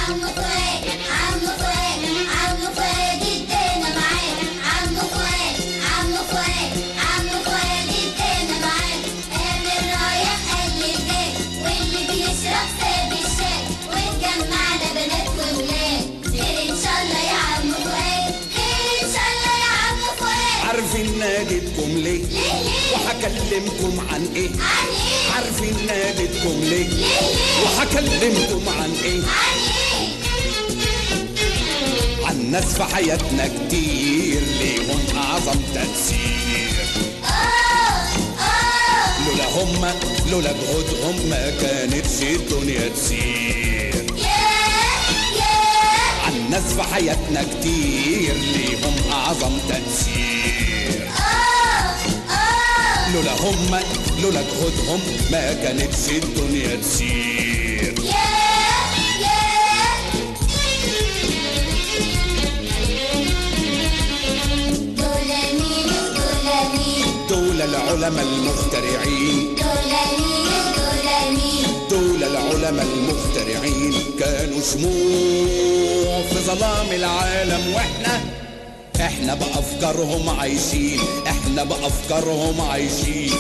عم فؤاد عم فؤاد عم فؤاد ادينا معاك عم فؤاد عم فؤاد عم فؤاد ادينا معاك قابل رايح قلب جاي واللي بيشرب ساب الشاي واتجمعنا بنات وولاد خير ان شاء الله يا عم فؤاد خير ان شاء الله يا عم فؤاد عارفين ناديتكم ليه ليه ليه وهكلمكم عن ايه عن ايه عارفين ناديتكم ليه ليه ليه وهكلمكم عن ايه عن ايه عن ناس في حياتنا كتير ليهم اعظم تأثير اه اه لولا هم لولا جهودهم ما كانتش الدنيا تسير ياه ياه عن ناس في حياتنا كتير ليهم اعظم تأثير اه اه لولا هم لولا جهودهم ما كانتش الدنيا تسير ياه ياه دول مين ودول مين دول العلماء المخترعين دول مين ودول مين دول العلماء المخترعين كانوا شموع في ظلام العالم واحنا احنا بأفكارهم عايشين احنا بأفكارهم عايشين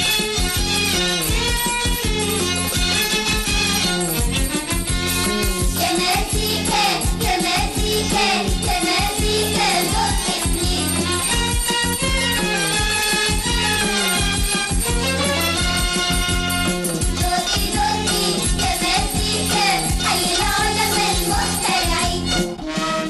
كماسيكا كماسيكا كماسيكا زق سنين دوقي دوقي كماسيكا حي العلماء المخترعين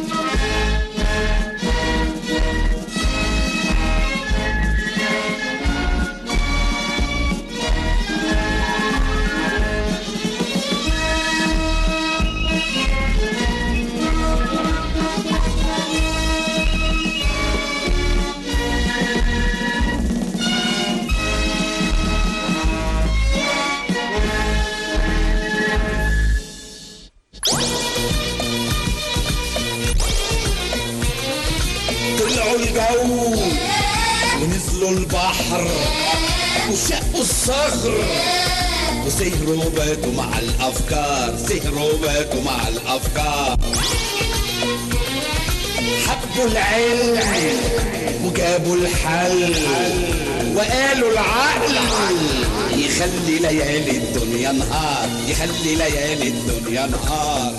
طلعوا الجو ونزلوا البحر وشقوا الصخر وسهروا باتوا مع الافكار سهروا باتوا مع الافكار حبوا العلم وجابوا الحل وقالوا العقل يخلي ليالي الدنيا نهار يخلي ليالي الدنيا نهار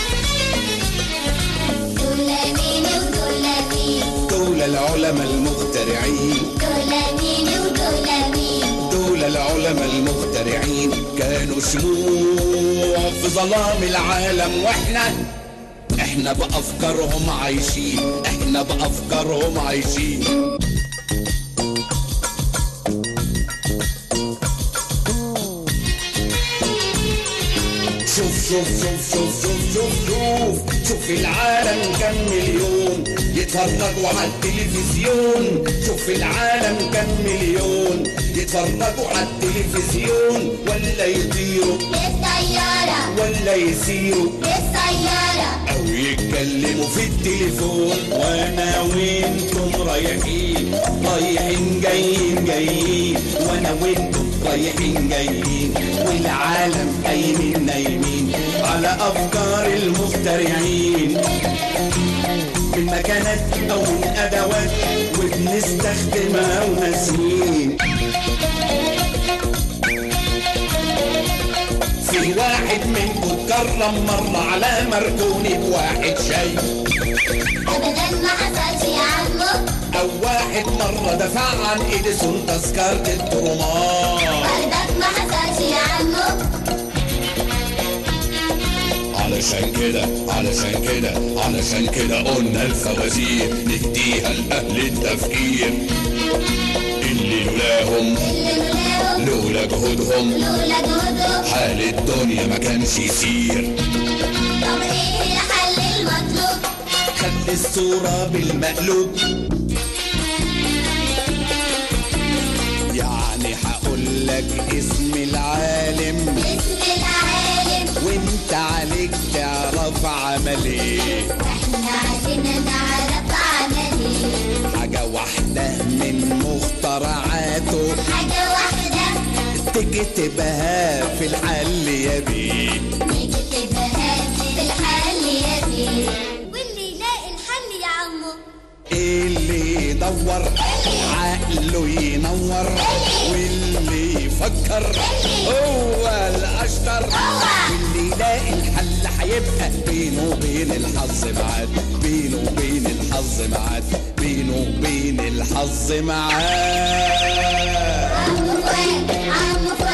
دول مين ودول مين دول العلماء المخترعين دول مين ودول مين دول العلماء المخترعين كانوا شموع في ظلام العالم واحنا احنا بافكارهم عايشين احنا بافكارهم عايشين شوف شوف شوف شوف شوف شوف شوف شوف العالم كم مليون يتفرجوا على التلفزيون شوف العالم كم مليون يتفرجوا على التلفزيون ولا يطيروا بالطيارة ولا يسيروا بالسيارة او يتكلموا في التليفون وانا وانتم رايحين رايحين جايين جايين وانا وانتم رايحين جايين والعالم قايمين نايمين على افكار المخترعين من مكانات او من ادوات وبنستخدمها وناسيين في واحد منكم اتكرم مرة على مركونة بواحد شاي أبدا ما حصلش يا عمو أو واحد مرة دفع عن إيديسون تذكرة الترمار بردك ما حصلش يا عمو علشان كده علشان كده علشان كده قلنا الفوازير نهديها لأهل التفكير اللي لولاهم اللي لولاهم لولا جهودهم لولا جهدهم حال الدنيا ما كانش يسير طب ايه الحل المطلوب خلي الصورة بالمقلوب يعني هقول لك اسم العالم اسم العالم وانت عليك تعرف عمل ايه احنا عايزين نعرف عمل ايه حاجة واحدة من مخترعاته حاجة واحدة تكتبها في الحل يا بيه نكتبها في الحل الاشطر هو الاشطر واللي يلاقي الحل هيبقى بينه وبين الحظ معاد بينه وبين الحظ معاد بينه وبين الحظ معاد عمو فؤاد عمو فؤاد